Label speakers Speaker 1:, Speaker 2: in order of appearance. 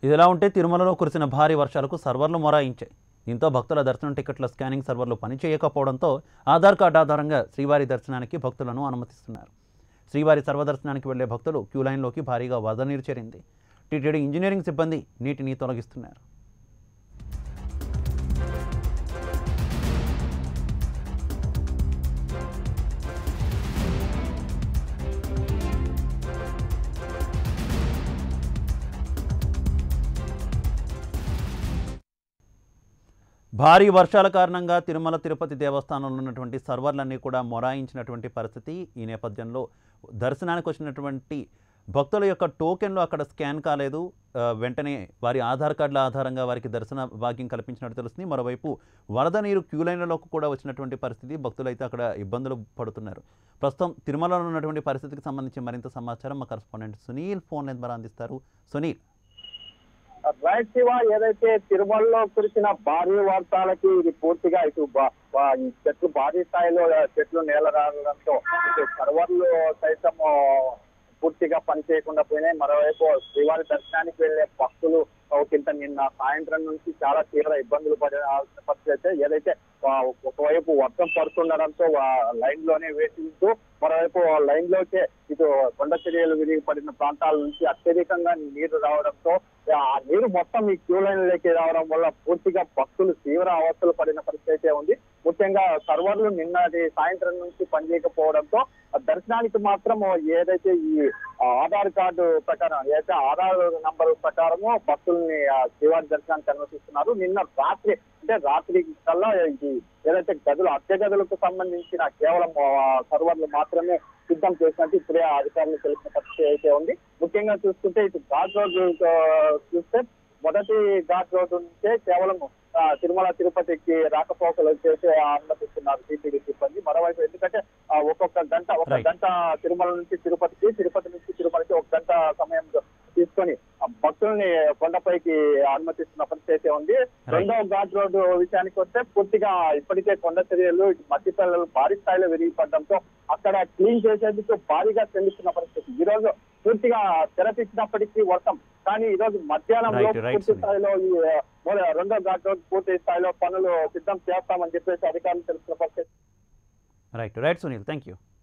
Speaker 1: ఇదిలా ఉంటే తిరుమలలో కురిసిన భారీ వర్షాలకు సర్వర్లు మొరాయించాయి దీంతో భక్తుల దర్శనం టికెట్ల స్కానింగ్ సర్వర్లు పనిచేయకపోవడంతో ఆధార్ కార్డు ఆధారంగా శ్రీవారి దర్శనానికి భక్తులను అనుమతిస్తున్నారు శ్రీవారి సర్వదర్శనానికి వెళ్లే భక్తులు క్యూ లైన్లోకి భారీగా వరద నీరు చేరింది టీటీడీ ఇంజనీరింగ్ సిబ్బంది నీటిని తొలగిస్తున్నారు భారీ వర్షాల కారణంగా తిరుమల తిరుపతి దేవస్థానంలో ఉన్నటువంటి సర్వర్లన్నీ కూడా మొరాయించినటువంటి పరిస్థితి ఈ నేపథ్యంలో దర్శనానికి వచ్చినటువంటి భక్తుల యొక్క టోకెన్లు అక్కడ స్కాన్ కాలేదు ఆ, వెంటనే వారి ఆధార్ కార్డుల ఆధారంగా వారికి దర్శన భాగ్యం కల్పించినట్టు తెలుస్తుంది మరోవైపు వరద నీరు క్యూ లైన్లలోకి కూడా వచ్చినటువంటి పరిస్థితి భక్తులు అయితే అక్కడ ఇబ్బందులు పడుతున్నారు ప్రస్తుతం తిరుమలలో ఉన్నటువంటి పరిస్థితికి సంబంధించి మరింత సమాచారం మా కరస్పాండెంట్ సునీల్ ఫోన్ ద్వారా అందిస్తారు సునీల్
Speaker 2: రైట్ శివ ఏదైతే తిరుమలలో కురిసిన భారీ వర్షాలకి ఇది పూర్తిగా ఇటు బా- బా- ఈ చెట్లు భారీ స్థాయిలో చెట్లు నేల రావడంతో ఇటు సర్వర్లు సైతం పూర్తిగా పనిచేయకుండా పోయినాయి మరోవైపు శ్రీవారి దర్శనానికి వెళ్లే భక్తులు ఒకంత నిన్న సాయంత్రం నుంచి చాలా తీవ్ర ఇబ్బందులు పడాల్సిన పరిస్థితి అయితే ఏదైతే ఆ, ఒకవైపు వర్షం పడుతుండడంతో లైన్ లోనే వేసింటూ మరోవైపు లైన్ లోకే ఇటు కొండ చర్యలు విరిగి పడిన ప్రాంతాల నుంచి అత్యధికంగా నీరు రావడంతో ఆ నీరు మొత్తం ఈ క్యూ లైన్ లోకి రావడం వల్ల పూర్తిగా భక్తులు తీవ్ర అవస్థలు పడిన పరిస్థితి అయితే ఉంది ముఖ్యంగా సర్వర్లు నిన్నటి సాయంత్రం నుంచి పనిచేయకపోవడంతో ఆ దర్శనానికి మాత్రం ఏదైతే ఈ ఆధార్ కార్డు ప్రకారం ఏదైతే ఆధార్ నంబర్ ప్రకారము భక్తుల్ని ఆ శ్రీవారి దర్శనానికి అనుమతిస్తున్నారు నిన్న రాత్రి అంటే రాత్రి కల్లా ఈ ఏదైతే గదులు అద్దె గదులకు సంబంధించిన కేవలం ఆ, సర్వర్లు మాత్రమే సిద్ధం చేసినట్టు ఇప్పుడే ఆ అధికారులు తెలిసిన పరిస్థితి అయితే ఉంది ముఖ్యంగా చూసుకుంటే ఇటు ఘాట్ రోడ్ చూస్తే మొదటి ఘాట్ రోడ్డు నుంచే కేవలం ఆ, తిరుమల తిరుపతికి రాకపోకలు చేసి అనుమతిస్తున్నారు టీటీడీ సిబ్బంది మరోవైపు ఎందుకంటే ఆ, ఒక్కొక్క గంట ఒక
Speaker 1: Right.
Speaker 2: గంట తిరుమల నుంచి తిరుపతికి తిరుపతి నుంచి తిరుమలకి ఒక గంట సమయం తీసుకొని ఆ భక్తుల్ని కొండపైకి అనుమతిస్తున్న పరిస్థితి అయితే ఉంది రెండవ ఘాట్ రోడ్డు విషయానికి వస్తే పూర్తిగా ఇప్పటికే కొండ చర్యలు ఇటు మట్టి పిల్లలు భారీ స్థాయిలో విరిగిపడడంతో అక్కడ క్లీన్ చేసేందుకు భారీగా చెల్లిస్తున్న పరిస్థితి ఈ రోజు పూర్తిగా తెరపించినప్పటికీ వర్షం కానీ ఈ రోజు మధ్యాహ్నంలో
Speaker 1: Right, right,
Speaker 2: పూర్తి స్థాయిలో ఈ ఆ, మొద- రెండో ఘాట్ రోడ్ పూర్తి స్థాయిలో పనులు సిద్ధం చేస్తామని చెప్పేసి అధికారులు తెలుస్తున్న పరిస్థితి
Speaker 1: right right Sunil thank you